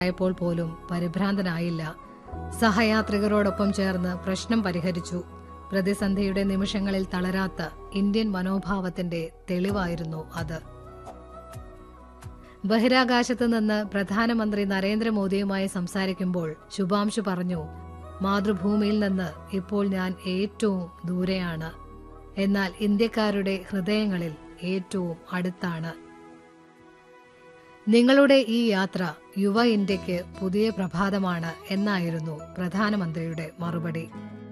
ആയപ്പോൾ പോലും പരിഭ്രാന്തനായില്ല സഹയാത്രികരോടൊപ്പം ചേർന്ന് പ്രശ്നം പരിഹരിച്ചു പ്രതിസന്ധിയുടെ നിമിഷങ്ങളിൽ തളരാത്ത ഇന്ത്യൻ മനോഭാവത്തിന്റെ തെളിവായിരുന്നു അത് ബഹിരാകാശത്ത് നിന്ന് പ്രധാനമന്ത്രി നരേന്ദ്രമോദിയുമായി സംസാരിക്കുമ്പോൾ ശുഭാംശു പറഞ്ഞു മാതൃഭൂമിയിൽ നിന്ന് ഇപ്പോൾ ഞാൻ ഏറ്റവും ദൂരെയാണ് എന്നാൽ ഇന്ത്യക്കാരുടെ ഹൃദയങ്ങളിൽ ഏറ്റവും അടുത്താണ് നിങ്ങളുടെ ഈ യാത്ര യുവ ഇന്ത്യക്ക് പുതിയ പ്രഭാതമാണ് എന്നായിരുന്നു പ്രധാനമന്ത്രിയുടെ മറുപടി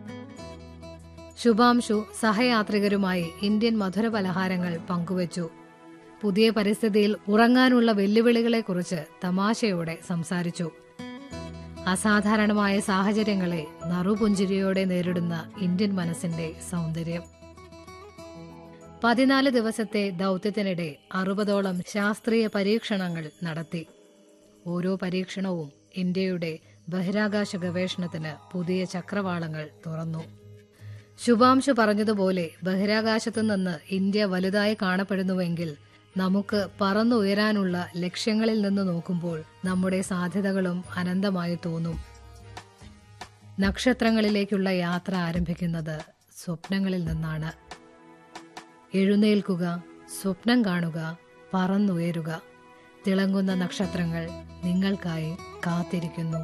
ശുഭാംശു സഹയാത്രികരുമായി ഇന്ത്യൻ മധുര പലഹാരങ്ങൾ പങ്കുവച്ചു പുതിയ പരിസ്ഥിതിയിൽ ഉറങ്ങാനുള്ള വെല്ലുവിളികളെക്കുറിച്ച് തമാശയോടെ സംസാരിച്ചു അസാധാരണമായ സാഹചര്യങ്ങളെ നറുപുഞ്ചിരിയോടെ നേരിടുന്ന ഇന്ത്യൻ മനസ്സിന്റെ സൗന്ദര്യം പതിനാല് ദിവസത്തെ ദൗത്യത്തിനിടെ അറുപതോളം ശാസ്ത്രീയ പരീക്ഷണങ്ങൾ നടത്തി ഓരോ പരീക്ഷണവും ഇന്ത്യയുടെ ബഹിരാകാശ ഗവേഷണത്തിന് പുതിയ ചക്രവാളങ്ങൾ തുറന്നു ശുഭാംശു പറഞ്ഞതുപോലെ ബഹിരാകാശത്തു നിന്ന് ഇന്ത്യ വലുതായി കാണപ്പെടുന്നുവെങ്കിൽ നമുക്ക് പറന്നുയരാനുള്ള ലക്ഷ്യങ്ങളിൽ നിന്ന് നോക്കുമ്പോൾ നമ്മുടെ സാധ്യതകളും അനന്തമായി തോന്നും നക്ഷത്രങ്ങളിലേക്കുള്ള യാത്ര ആരംഭിക്കുന്നത് സ്വപ്നങ്ങളിൽ നിന്നാണ് എഴുന്നേൽക്കുക സ്വപ്നം കാണുക പറന്നുയരുക തിളങ്ങുന്ന നക്ഷത്രങ്ങൾ നിങ്ങൾക്കായി കാത്തിരിക്കുന്നു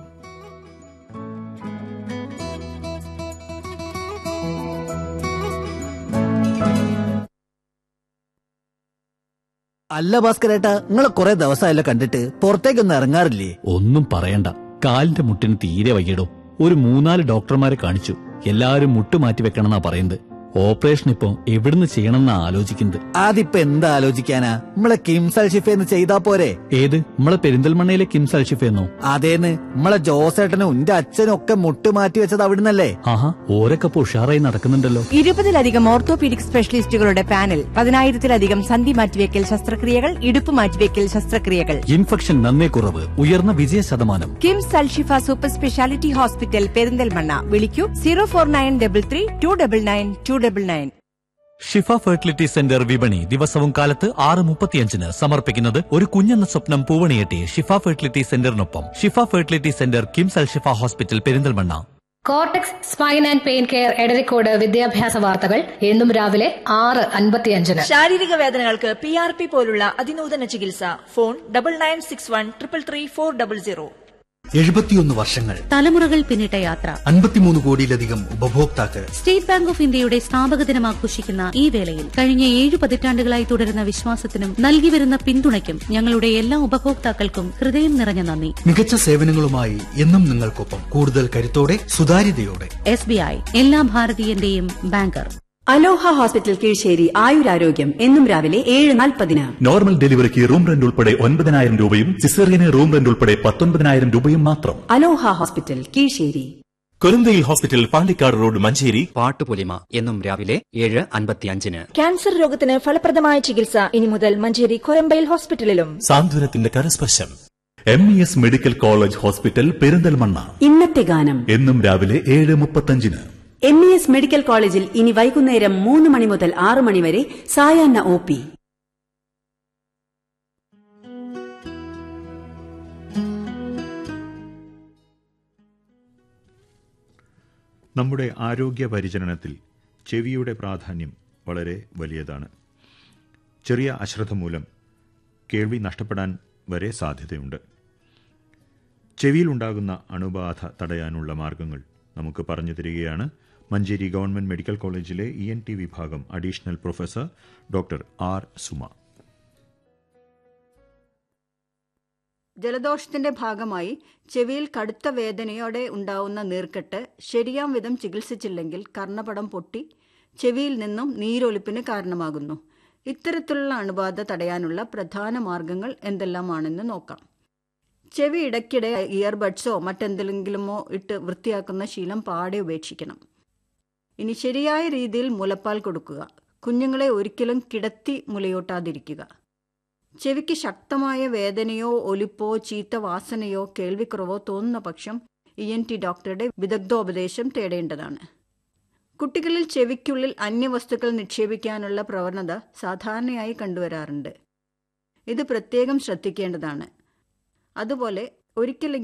അല്ല ഭാസ്കരേട്ടാ നിങ്ങളെ കുറെ ദിവസമായല്ലോ കണ്ടിട്ട് പുറത്തേക്കൊന്നും ഇറങ്ങാറില്ലേ ഒന്നും പറയണ്ട കാലിന്റെ മുട്ടിന് തീരെ വയ്യടോ ഒരു മൂന്നാല് ഡോക്ടർമാരെ കാണിച്ചു എല്ലാവരും മുട്ട് മാറ്റി വെക്കണമെന്നാ പറയുന്നത് ഓപ്പറേഷൻ ഇപ്പൊ എവിടുന്ന് ചെയ്യണമെന്നാ ആലോചിക്കുന്നത് അതിപ്പോ എന്താ ആലോചിക്കാനാ നമ്മളെ കിംസൽ ഷിഫേന്ന് ചെയ്താ പോരെ ഏത് നമ്മളെ പെരിന്തൽമണ്ണയിലെ കിംസ് അൽഷിഫെന്നോ അതേന്ന് നമ്മളെ ജോസേട്ടനും എന്റെ അച്ഛനും ഒക്കെ മുട്ട് മാറ്റി വെച്ചത് അവിടുന്നല്ലേ ആഹാ ഓരൊക്കെ ഇപ്പൊ ഉഷാറായി നടക്കുന്നുണ്ടല്ലോ ഇരുപതിലധികം ഓർത്തോപീഡിക് സ്പെഷ്യലിസ്റ്റുകളുടെ പാനൽ പതിനായിരത്തിലധികം സന്ധി മാറ്റിവെക്കൽ ശസ്ത്രക്രിയകൾ ഇടുപ്പ് മാറ്റിവെക്കൽ ശസ്ത്രക്രിയകൾ ഇൻഫെക്ഷൻ നന്നേ കുറവ് ഉയർന്ന വിജയ ശതമാനം KIMS Al Shifa super speciality hospital Perinthalmanna വിളിക്കൂ zero four nine double three two double nine two double nine Shifa fertility centre വിപണി ദിവസവും കാലത്ത് ആറ് മുപ്പത്തിയഞ്ചിന് സമർപ്പിക്കുന്നത് ഒരു കുഞ്ഞെന്ന സ്വപ്നം പൂവണിയെട്ടി ഷിഫ ഫെർട്ടിലിറ്റി സെന്ററിനൊപ്പം Shifa fertility centre KIMS Al Shifa hospital Perinthalmanna cortex spine and pain care Edarikode വിദ്യാഭ്യാസ വാർത്തകൾ എന്നും രാവിലെ ആറ് അൻപത്തിയഞ്ചിന് ശാരീരിക വേദനകൾക്ക് പി ആർ പി പോലുള്ള അതിനൂതന ചികിത്സ phone double nine six one triple three four double zero എഴുപത്തിയൊന്ന് വർഷങ്ങൾ തലമുറകൾ പിന്നിട്ട യാത്ര അൻപത്തിമൂന്ന് കോടിയിലധികം ഉപഭോക്താക്കൾ സ്റ്റേറ്റ് ബാങ്ക് ഓഫ് ഇന്ത്യയുടെ സ്ഥാപക ദിനം ആഘോഷിക്കുന്ന ഈ വേളയിൽ കഴിഞ്ഞ ഏഴ് പതിറ്റാണ്ടുകളായി തുടരുന്ന വിശ്വാസത്തിനും നൽകി വരുന്ന പിന്തുണയ്ക്കും ഞങ്ങളുടെ എല്ലാ ഉപഭോക്താക്കൾക്കും ഹൃദയം നിറഞ്ഞ നന്ദി മികച്ച സേവനങ്ങളുമായി എന്നും നിങ്ങൾക്കൊപ്പം കൂടുതൽ കരുത്തോടെ സുതാര്യതയോടെ എസ് ബി ഐ എല്ലാ ഭാരതീയന്റെയും ബാങ്കർ അലോഹ ഹോസ്പിറ്റൽ കീഴ്ശ്ശേരി ആയുരാരോഗ്യം എന്നും രാവിലെ ഏഴ് നാൽപ്പതിന് നോർമൽ ഡെലിവറിക്ക് റൂം റെന്റ് ഉൾപ്പെടെ ഒൻപതിനായിരം രൂപയും സിസേറിയന് റൂം റെന്റ് ഉൾപ്പെടെ പത്തൊൻപതിനായിരം രൂപയും മാത്രം Aloha hospital Keezhissery Korambayil hospital Pandikkad road Manjeri പാട്ടുപൊലിമ എന്നും രാവിലെ ഏഴ് അൻപത്തിയഞ്ചിന് ക്യാൻസർ രോഗത്തിന് ഫലപ്രദമായ ചികിത്സ ഇനി മുതൽ മഞ്ചേരി കൊരമ്പയിൽ ഹോസ്പിറ്റലിലും സാന്ത്വനത്തിന്റെ കരസ്പർശം M E S medical college hospital Perinthalmanna ഇന്നത്തെ ഗാനം എന്നും രാവിലെ ഏഴ് മുപ്പത്തഞ്ചിന് എം ഇ എസ് മെഡിക്കൽ കോളേജിൽ ഇനി വൈകുന്നേരം മൂന്ന് മണി മുതൽ ആറ് മണി വരെ സായാഹ്ന ഒ പി നമ്മുടെ ആരോഗ്യ പരിചരണത്തിൽ ചെവിയുടെ പ്രാധാന്യം വളരെ വലിയതാണ് ചെറിയ അശ്രദ്ധ മൂലം കേൾവി നഷ്ടപ്പെടാൻ വരെ സാധ്യതയുണ്ട് ചെവിയിലുണ്ടാകുന്ന അണുബാധ തടയാനുള്ള മാർഗങ്ങൾ നമുക്ക് പറഞ്ഞു തരികയാണ് മഞ്ചേരി ഗവൺമെന്റ് മെഡിക്കൽ കോളേജിലെ ഇ എൻ ടി വിഭാഗം additional professor doctor R Suma ജലദോഷത്തിന്റെ ഭാഗമായി ചെവിയിൽ കടുത്ത വേദനയോടെ ഉണ്ടാവുന്ന നീർക്കെട്ട് ശരിയാം വിധം ചികിത്സിച്ചില്ലെങ്കിൽ കർണപടം പൊട്ടി ചെവിയിൽ നിന്നും നീരൊലിപ്പിന് കാരണമാകുന്നു ഇത്തരത്തിലുള്ള അണുബാധ തടയാനുള്ള പ്രധാന മാർഗങ്ങൾ എന്തെല്ലാമാണെന്ന് നോക്കാം ചെവി ഇടയ്ക്കിടെ ഇയർബഡ്സോ മറ്റെന്തെങ്കിലുമോ ഇട്ട് വൃത്തിയാക്കുന്ന ശീലം പാടെ ഉപേക്ഷിക്കണം ഇനി ശരിയായ രീതിയിൽ മുലപ്പാൽ കൊടുക്കുക കുഞ്ഞുങ്ങളെ ഒരിക്കലും കിടത്തി മുലയൂട്ടാതിരിക്കുക ചെവിക്ക് ശക്തമായ വേദനയോ ഒലിപ്പോ ചീത്ത വാസനയോ കേൾവിക്കുറവോ തോന്നുന്ന പക്ഷം ഇ എൻ ടി ഡോക്ടറുടെ വിദഗ്ധോപദേശം തേടേണ്ടതാണ് കുട്ടികളിൽ ചെവിക്കുള്ളിൽ അന്യവസ്തുക്കൾ നിക്ഷേപിക്കാനുള്ള പ്രവണത സാധാരണയായി കണ്ടുവരാറുണ്ട് ഇത് പ്രത്യേകം ശ്രദ്ധിക്കേണ്ടതാണ് അതുപോലെ ഒരിക്കലെങ്കിലും